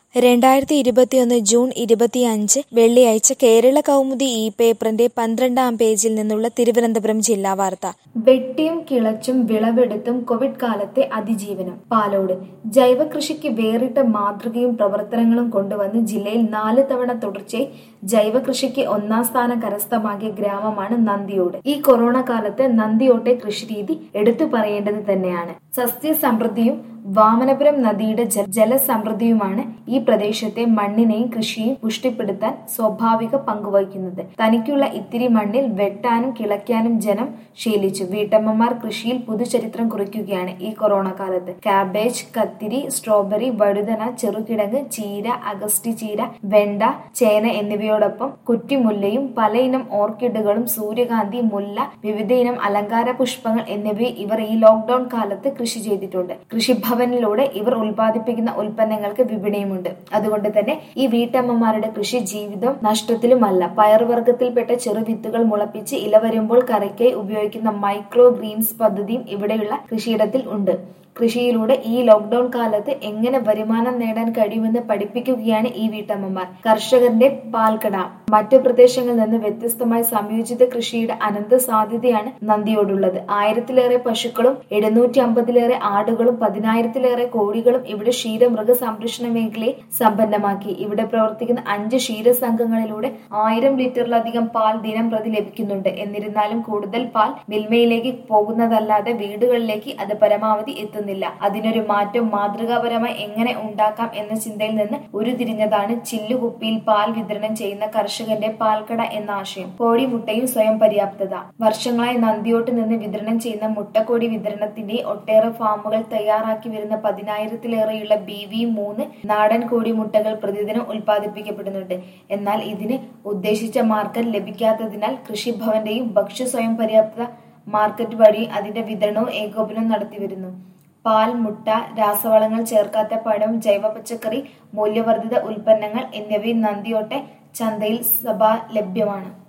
രണ്ടായിരത്തി ഇരുപത്തിയൊന്ന് ജൂൺ ഇരുപത്തിയഞ്ച് വെള്ളിയാഴ്ച കേരള കൗമുദി ഈ പേപ്പറിന്റെ പന്ത്രണ്ടാം പേജിൽ നിന്നുള്ള തിരുവനന്തപുരം ജില്ലാ വാർത്ത വെട്ടിയും കിളച്ചും വിളവെടുത്തും കോവിഡ് കാലത്തെ അതിജീവനം പാലോട് ജൈവ കൃഷിക്ക് വേറിട്ട മാതൃകയും പ്രവർത്തനങ്ങളും കൊണ്ടുവന്ന് ജില്ലയിൽ നാല് തവണ തുടർച്ചയായി ജൈവ കൃഷിക്ക് ഒന്നാം സ്ഥാനം കരസ്ഥമാക്കിയ ഗ്രാമമാണ് നന്ദിയോട് ഈ കൊറോണ കാലത്ത് നന്ദിയോട്ടെ കൃഷിരീതി എടുത്തു പറയേണ്ടത് തന്നെയാണ് സസ്യസമൃദ്ധിയും വാമനപുരം നദിയുടെ ജ- ജലസമൃദ്ധിയുമാണ് ഈ പ്രദേശത്തെ മണ്ണിനെയും കൃഷിയെയും പുഷ്ടിപ്പെടുത്താൻ സ്വാഭാവിക പങ്കുവഹിക്കുന്നത് തനിക്കുള്ള ഇത്തിരി മണ്ണിൽ വെട്ടാനും കിളയ്ക്കാനും ജനം ശീലിച്ചു വീട്ടമ്മമാർ കൃഷിയിൽ പുതുചരിത്രം കുറിക്കുകയാണ് ഈ കൊറോണ കാലത്ത് കാബേജ് കത്തിരി സ്ട്രോബെറി വഴുതന ചെറുകിഴങ്ങ് ചീര അഗസ്റ്റി ചീര വെണ്ട ചേന എന്നിവയോടൊപ്പം കുറ്റിമുല്ലയും പലയിനം ഓർക്കിഡുകളും സൂര്യകാന്തി മുല്ല വിവിധയിനം അലങ്കാര പുഷ്പങ്ങൾ എന്നിവയെ ഇവർ ഈ ലോക്ക്ഡൌൺ കാലത്ത് കൃഷി ചെയ്തിട്ടുണ്ട് കൃഷിഭവനിലൂടെ ഇവർ ഉൽപ്പാദിപ്പിക്കുന്ന ഉൽപ്പന്നങ്ങൾക്ക് വിപണിയുമുണ്ട് അതുകൊണ്ട് തന്നെ ഈ വീട്ടമ്മമാരുടെ കൃഷി ജീവിതം നഷ്ടത്തിലുമല്ല പയറുവർഗത്തിൽപ്പെട്ട ചെറുവിത്തുകൾ മുളപ്പിച്ച് ഇല വരുമ്പോൾ കറിക്കായി ഉപയോഗിക്കുന്ന മൈക്രോ ഗ്രീൻസ് പദ്ധതിയും ഇവിടെയുള്ള കൃഷിയിടത്തിൽ ഉണ്ട് കൃഷിയിലൂടെ ഈ ലോക്ക്ഡൌൺ കാലത്ത് എങ്ങനെ വരുമാനം നേടാൻ കഴിയുമെന്ന് പഠിപ്പിക്കുകയാണ് ഈ വീട്ടമ്മമാർ കർഷകന്റെ പാൽക്കട മറ്റു പ്രദേശങ്ങളിൽ നിന്ന് വ്യത്യസ്തമായി സംയോജിത കൃഷിയുടെ അനന്ത സാധ്യതയാണ് നന്ദിയോടുള്ളത് ആയിരത്തിലേറെ പശുക്കളും എഴുന്നൂറ്റി അമ്പതിലേറെ ആടുകളും പതിനായിരത്തിലേറെ കോഴികളും ഇവിടെ ക്ഷീരമൃഗ സംരക്ഷണ മേഖലയെ സമ്പന്നമാക്കി ഇവിടെ പ്രവർത്തിക്കുന്ന അഞ്ച് ക്ഷീരസംഘങ്ങളിലൂടെ ആയിരം ലിറ്ററിലധികം പാൽ ദിനം പ്രതി ലഭിക്കുന്നുണ്ട് എന്നിരുന്നാലും കൂടുതൽ പാൽ മിൽമയിലേക്ക് പോകുന്നതല്ലാതെ വീടുകളിലേക്ക് അത് പരമാവധി എത്തുന്നില്ല അതിനൊരു മാറ്റം മാതൃകാപരമായി എങ്ങനെ ഉണ്ടാക്കാം എന്ന ചിന്തയിൽ നിന്ന് ഉരുതിരിഞ്ഞതാണ് ചില്ലുകുപ്പിയിൽ പാൽ വിതരണം ചെയ്യുന്ന കർഷകന്റെ പാൽക്കട എന്ന ആശയം കോഴി മുട്ടയും സ്വയം പര്യാപ്തത വർഷങ്ങളായി നന്ദിയോട്ട് നിന്ന് വിതരണം ചെയ്യുന്ന മുട്ടക്കോഴി വിതരണത്തിന്റെ ഒട്ടേറെ ഫാമുകൾ തയ്യാറാക്കി വരുന്ന പതിനായിരത്തിലേറെയുള്ള ബി വി മൂന്ന് നാടൻ കോഴി മുട്ടകൾ പ്രതിദിനം ഉൽപ്പാദിപ്പിക്കപ്പെടുന്നുണ്ട് എന്നാൽ ഇതിന് ഉദ്ദേശിച്ച മാർക്കറ്റ് ലഭിക്കാത്തതിനാൽ കൃഷിഭവന്റെയും ഭക്ഷ്യ സ്വയം പര്യാപ്ത മാർക്കറ്റ് വഴി അതിന്റെ വിതരണവും ഏകോപനവും നടത്തിവരുന്നു പാൽ മുട്ട രാസവളങ്ങൾ ചേർക്കാത്ത പഴം ജൈവ പച്ചക്കറി മൂല്യവർദ്ധിത ഉൽപ്പന്നങ്ങൾ എന്നിവയും നന്ദിയോട്ടെ ചന്തയിൽ സഭ ലഭ്യമാണ്